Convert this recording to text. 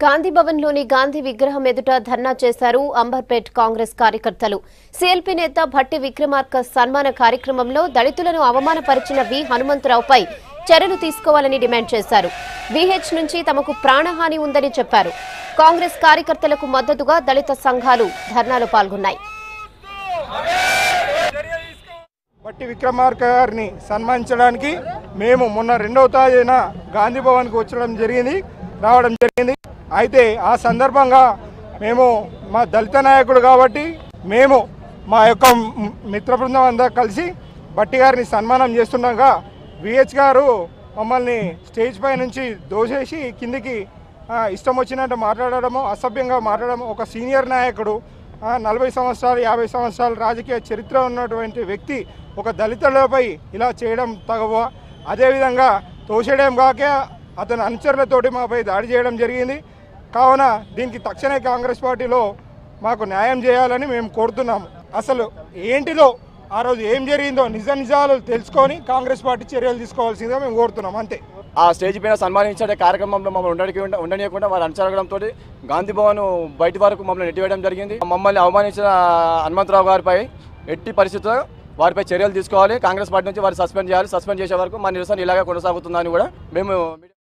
గాంధీ భవన్లోని గాంధీ విగ్రహం ఎదుట ధర్నా చేశారు అంబర్పేట్ కాంగ్రెస్ కార్యకర్తలు సీఎల్పీ నేత భట్టి విక్రమార్క సన్మాన కార్యక్రమంలో దళితులను అవమానపరిచిన వి హనుమంతరావుపై చర్యలు తీసుకోవాలని డిమాండ్ చేశారు విహెచ్ నుంచి తమకు ప్రాణహాని ఉందని చెప్పారు కాంగ్రెస్ కార్యకర్తలకు మద్దతుగా దళిత సంఘాలు ధర్నాలో పాల్గొన్నాయి బట్టి విక్రమార్క గారిని సన్మానించడానికి మేము మొన్న రెండవ తేదీన గాంధీ భవన్కి వచ్చడం జరిగింది రావడం జరిగింది అయితే ఆ సందర్భంగా మేము మా దళిత నాయకుడు కాబట్టి మేము మా యొక్క మ్- మిత్ర బృందం అంతా కలిసి బట్టి గారిని సన్మానం చేస్తుండగా విహెచ్ గారు మమ్మల్ని స్టేజ్ పై నుంచి దోసేసి కిందికి ఆ, ఇష్టం వచ్చినట్టు మాట్లాడడము అసభ్యంగా మాట్లాడడం ఒక సీనియర్ నాయకుడు ఆ, నలభై సంవత్సరాలు యాభై సంవత్సరాల రాజకీయ చరిత్ర ఉన్నటువంటి వ్యక్తి ఒక దళితులపై ఇలా చేయడం తగవ అదేవిధంగా తోసేయడం కాక అతని అనుచరులతోటి మాపై దాడి చేయడం జరిగింది కావున దీనికి తక్షణమే కాంగ్రెస్ పార్టీలో మాకు న్యాయం చేయాలని మేము కోరుతున్నాము అసలు ఏంటిదో ఆ రోజు ఏం జరిగిందో నిజ నిజాలు తెలుసుకొని కాంగ్రెస్ పార్టీ చర్యలు తీసుకోవాల్సిందిగా మేము కోరుతున్నాం అంతే ఆ స్టేజ్ పైన సన్మానించే కార్యక్రమంలో మమ్మల్ని ఉండడానికి ఉండనీయకుండా వారు అనుచరగడంతో గాంధీ భవన్ బయట వరకు మమ్మల్ని నెట్టివేయడం జరిగింది మమ్మల్ని అవమానించిన హనుమంతరావు గారిపై ఎట్టి పరిస్థితుల్లో వారిపై చర్యలు తీసుకోవాలి కాంగ్రెస్ పార్టీ నుంచి వారు సస్పెండ్ చేయాలి సస్పెండ్ చేసే వరకు మా నిరసన ఇలాగే కొనసాగుతుందని కూడా మేము